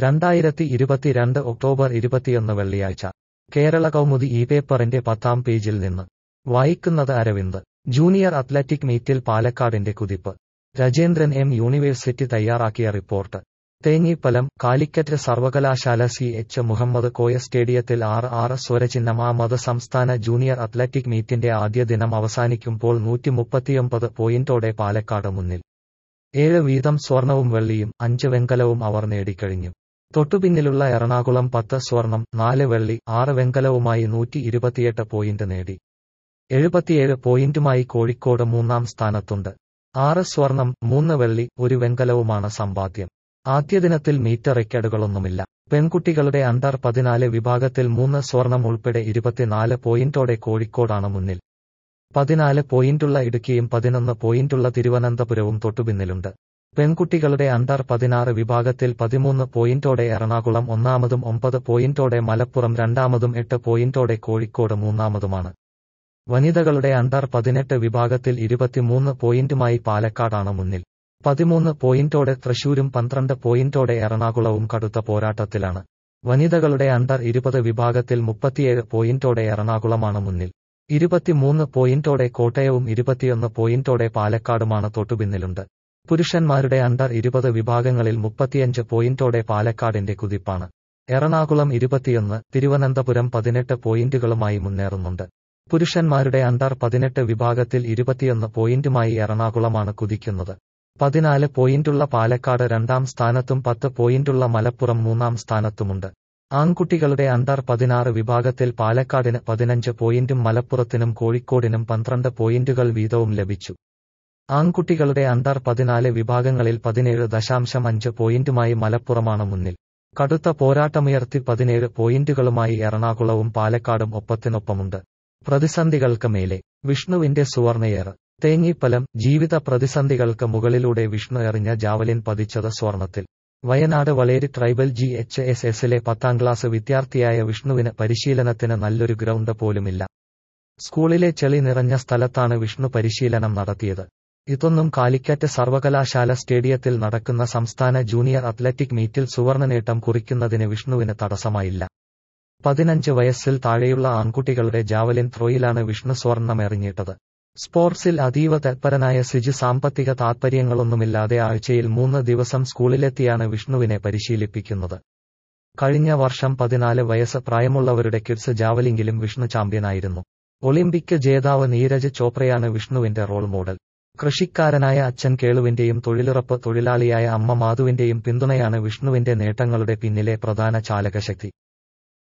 രണ്ടായിരത്തി ഇരുപത്തിരണ്ട് ഒക്ടോബർ ഇരുപത്തിയൊന്ന് വെള്ളിയാഴ്ച കേരള കൗമുദി ഈ പേപ്പറിന്റെ പത്താം പേജിൽ നിന്ന് വായിക്കുന്നത് അരവിന്ദ് ജൂനിയർ അത്ലറ്റിക് മീറ്റിൽ പാലക്കാടിന്റെ കുതിപ്പ് രജേന്ദ്രൻ എം യൂണിവേഴ്സിറ്റി തയ്യാറാക്കിയ റിപ്പോർട്ട് തേഞ്ഞിപ്പലം കാലിക്കറ്റ് സർവകലാശാല സി എച്ച് മുഹമ്മദ് കോയ സ്റ്റേഡിയത്തിൽ ആറ് ആറ് സ്വരചിഹ്നമാമത് സംസ്ഥാന ജൂനിയർ അത്ലറ്റിക് മീറ്റിന്റെ ആദ്യ ദിനം അവസാനിക്കുമ്പോൾ നൂറ്റിമുപ്പത്തിയൊമ്പത് പോയിന്റോടെ പാലക്കാട് മുന്നിൽ ഏഴ് വീതം സ്വർണവും വെള്ളിയും അഞ്ച് വെങ്കലവും അവർ നേടിക്കഴിഞ്ഞു തൊട്ടുപിന്നിലുള്ള എറണാകുളം പത്ത് സ്വർണം നാല് വെള്ളി ആറ് വെങ്കലവുമായി നൂറ്റി ഇരുപത്തിയെട്ട് പോയിന്റ് നേടി എഴുപത്തിയേഴ് പോയിന്റുമായി കോഴിക്കോട് മൂന്നാം സ്ഥാനത്തുണ്ട് ആറ് സ്വർണം മൂന്ന് വെള്ളി ഒരു വെങ്കലവുമാണ് സമ്പാദ്യം ആദ്യ ദിനത്തിൽ മീറ്റർ റെക്കോർഡുകളൊന്നുമില്ല പെൺകുട്ടികളുടെ അണ്ടർ പതിനാല് വിഭാഗത്തിൽ മൂന്ന് സ്വർണം ഉൾപ്പെടെ ഇരുപത്തിനാല് പോയിന്റോടെ കോഴിക്കോടാണ് മുന്നിൽ പതിനാല് പോയിന്റുള്ള ഇടുക്കിയും പതിനൊന്ന് പോയിന്റുള്ള തിരുവനന്തപുരവും തൊട്ടുപിന്നിലുണ്ട് പെൺകുട്ടികളുടെ അണ്ടർ പതിനാറ് വിഭാഗത്തിൽ പതിമൂന്ന് പോയിന്റോടെ എറണാകുളം ഒന്നാമതും ഒമ്പത് പോയിന്റോടെ മലപ്പുറം രണ്ടാമതും എട്ട് പോയിന്റോടെ കോഴിക്കോട് മൂന്നാമതുമാണ് വനിതകളുടെ അണ്ടർ പതിനെട്ട് വിഭാഗത്തിൽ ഇരുപത്തിമൂന്ന് പോയിന്റുമായി പാലക്കാടാണ് മുന്നിൽ പതിമൂന്ന് പോയിന്റോടെ തൃശൂരും പന്ത്രണ്ട് പോയിന്റോടെ എറണാകുളവും കടുത്ത പോരാട്ടത്തിലാണ് വനിതകളുടെ അണ്ടർ ഇരുപത് വിഭാഗത്തിൽ മുപ്പത്തിയേഴ് പോയിന്റോടെ എറണാകുളമാണ് മുന്നിൽ ഇരുപത്തിമൂന്ന് പോയിന്റോടെ കോട്ടയവും ഇരുപത്തിയൊന്ന് പോയിന്റോടെ പാലക്കാടുമാണ് തൊട്ടുപിന്നിലുണ്ട് പുരുഷന്മാരുടെ അണ്ടർ ഇരുപത് വിഭാഗങ്ങളിൽ മുപ്പത്തിയഞ്ച് പോയിന്റോടെ പാലക്കാടിന്റെ കുതിപ്പാണ് എറണാകുളം ഇരുപത്തിയൊന്ന് തിരുവനന്തപുരം പതിനെട്ട് പോയിന്റുകളുമായി മുന്നേറുന്നുണ്ട് പുരുഷന്മാരുടെ അണ്ടർ പതിനെട്ട് വിഭാഗത്തിൽ ഇരുപത്തിയൊന്ന് പോയിന്റുമായി എറണാകുളമാണ് കുതിക്കുന്നത് പതിനാല് പോയിന്റുള്ള പാലക്കാട് രണ്ടാം സ്ഥാനത്തും പത്ത് പോയിന്റുള്ള മലപ്പുറം മൂന്നാം സ്ഥാനത്തുമുണ്ട് ആൺകുട്ടികളുടെ അണ്ടർ പതിനാറ് വിഭാഗത്തിൽ പാലക്കാടിന് പതിനഞ്ച് പോയിന്റും മലപ്പുറത്തിനും കോഴിക്കോടിനും പന്ത്രണ്ട് പോയിന്റുകൾ വീതവും ലഭിച്ചു ആൺകുട്ടികളുടെ അണ്ടർ പതിനാല് വിഭാഗങ്ങളിൽ പതിനേഴ് ദശാംശം അഞ്ച് പോയിന്റുമായി മലപ്പുറമാണ് മുന്നിൽ കടുത്ത പോരാട്ടമുയർത്തി പതിനേഴ് പോയിന്റുകളുമായി എറണാകുളവും പാലക്കാടും ഒപ്പത്തിനൊപ്പമുണ്ട് പ്രതിസന്ധികൾക്ക് മേലെ വിഷ്ണുവിന്റെ സുവർണയേറ് തേഞ്ഞിപ്പലം ജീവിത പ്രതിസന്ധികൾക്ക് മുകളിലൂടെ വിഷ്ണു എറിഞ്ഞ ജാവലിൻ പതിച്ചത് സ്വർണത്തിൽ Wayanad Valeri tribal G H S എസിലെ പത്താം ക്ലാസ് വിദ്യാർത്ഥിയായ വിഷ്ണുവിന് പരിശീലനത്തിന് നല്ലൊരു ഗ്രൗണ്ട് പോലുമില്ല സ്കൂളിലെ ചെളി നിറഞ്ഞ സ്ഥലത്താണ് വിഷ്ണു പരിശീലനം നടത്തിയത് ഇതൊന്നും കാലിക്കറ്റ് സർവകലാശാല സ്റ്റേഡിയത്തിൽ നടക്കുന്ന സംസ്ഥാന ജൂനിയർ അത്ലറ്റിക് മീറ്റിൽ സുവർണ നേട്ടം കുറിക്കുന്നതിന് വിഷ്ണുവിന് തടസ്സമായില്ല പതിനഞ്ച് വയസ്സിൽ താഴെയുള്ള ആൺകുട്ടികളുടെ ജാവലിൻ ത്രോയിലാണ് വിഷ്ണു സ്വർണമെറിഞ്ഞിട്ടത് സ്പോർട്സിൽ അതീവ തൽപരനായ സിജു സാമ്പത്തിക താത്പര്യങ്ങളൊന്നുമില്ലാതെ ആഴ്ചയിൽ മൂന്ന് ദിവസം സ്കൂളിലെത്തിയാണ് വിഷ്ണുവിനെ പരിശീലിപ്പിക്കുന്നത് കഴിഞ്ഞ വർഷം പതിനാല് വയസ്സ് പ്രായമുള്ളവരുടെ കിഡ്സ് ജാവലിങ്കിലും വിഷ്ണു ചാമ്പ്യനായിരുന്നു ഒളിമ്പിക് ജേതാവ് നീരജ് ചോപ്രയാണ് വിഷ്ണുവിന്റെ റോൾ മോഡൽ കൃഷിക്കാരനായ അച്ഛൻ കേളുവിന്റെയും തൊഴിലുറപ്പ് തൊഴിലാളിയായ അമ്മ മാധുവിന്റെയും പിന്തുണയാണ് വിഷ്ണുവിന്റെ നേട്ടങ്ങളുടെ പിന്നിലെ പ്രധാന ചാലകശക്തി